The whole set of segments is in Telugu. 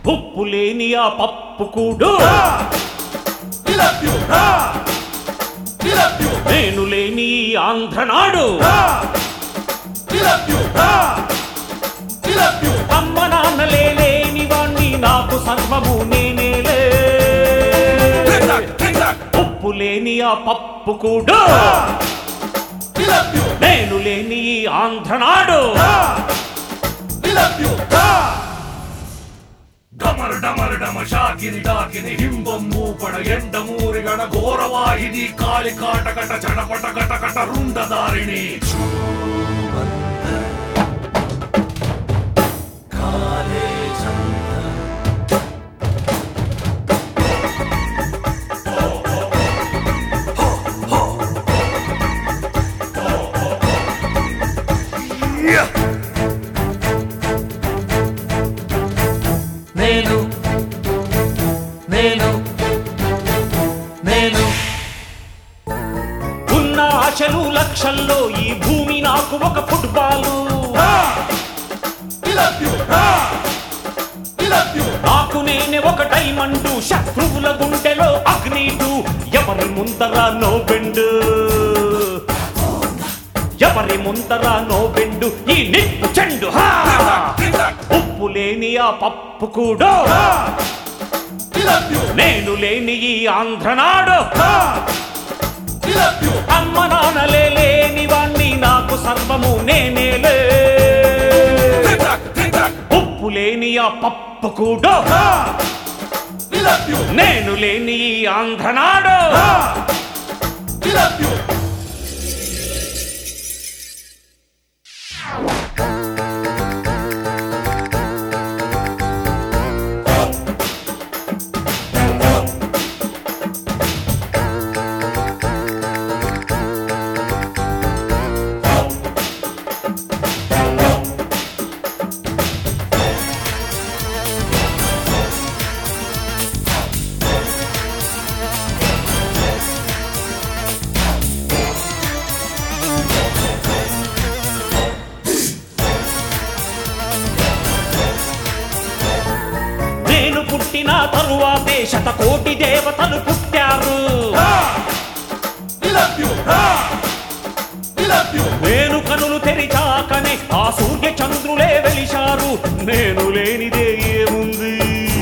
ఉప్పు లేని ఆ పప్పు కూడు We love you. We love you. నేను లేని ఈ Andhranadu We love you. We love you. అమ్మ నాన్నలే లేని వాణ్ణి నాకు సర్వము నేనేలే Tick tock, tick tock. ఉప్పు లేని ఆ పప్పు కూడు We love you. నేను లేని ఈ ఆంధ్రనాడు We love you. ಡಮರ್ ಡಮರ್ ಡಮ ಶಾಕಿನಿ ಡಾಕಿನಿ ಹಿಂಬಂ ಮೂಪಡ ಎಂಡ ಮೂರಿಗಣ ಘೋರವಾಹಿನಿ ಕಾಳಿ ಕಾಟಕಟ ಚಟಪಟ ಕಟಕಟ ರುಂಡದಾರಿಣಿ నేను నేను నేను ఉన్న ఆశలు లక్షల్లో ఈ భూమి నాకు ఒక football We love you. We love you. నాకు నేనే ఒక డైమండు శత్రువుల గుండెలో అగ్నీటు ఎవరి ముందర నో బెండు ఎవరి ముందర నో బెండు ఈ నిప్పు చెండు హా! Tick tock. ఉప్పు లేని ఆ పప్పు కూడా We love you. నేను లేని ఈ ఆంధ్రనాడు We love you. అమ్మ నాన్నలే లేని వాణ్ణి నాకు సర్వము నేనేలే Tick tock, tick tock. ఉప్పు లేని ఆ పప్పు కూడా We love you. నేను లేని ఈ ఆంధ్రనాడు We love you. నేను పుట్టిన తరువాతే శతకోటి దేవతలు పుట్టారు We love you. We love you. నేను కనులు తెరిచాకనే ఆ సూర్య చంద్రులే వెలిశారు నేను లేనిదే ఏముంది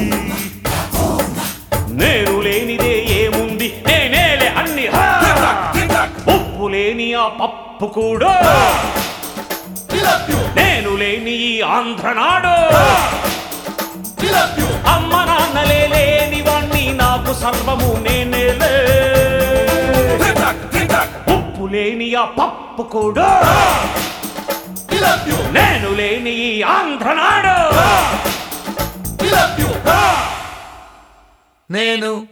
నేను లేనిదే ఏముంది నేనేలే అన్ని హా! Tick tock. ఉప్పు లేని ఆ పప్పు కూడా We love you. నేను లేని ఈ ఆంధ్రనాడు We love you. అమ్మ నాన్నలే లేని వాణ్ణి నాకు సర్వము నేనేలే Tick tock, tick tock. ఉప్పు లేని ఆ పప్పు కూడా We love you. నేను లేని ఈ ఆంధ్రనాడు We love you. నేను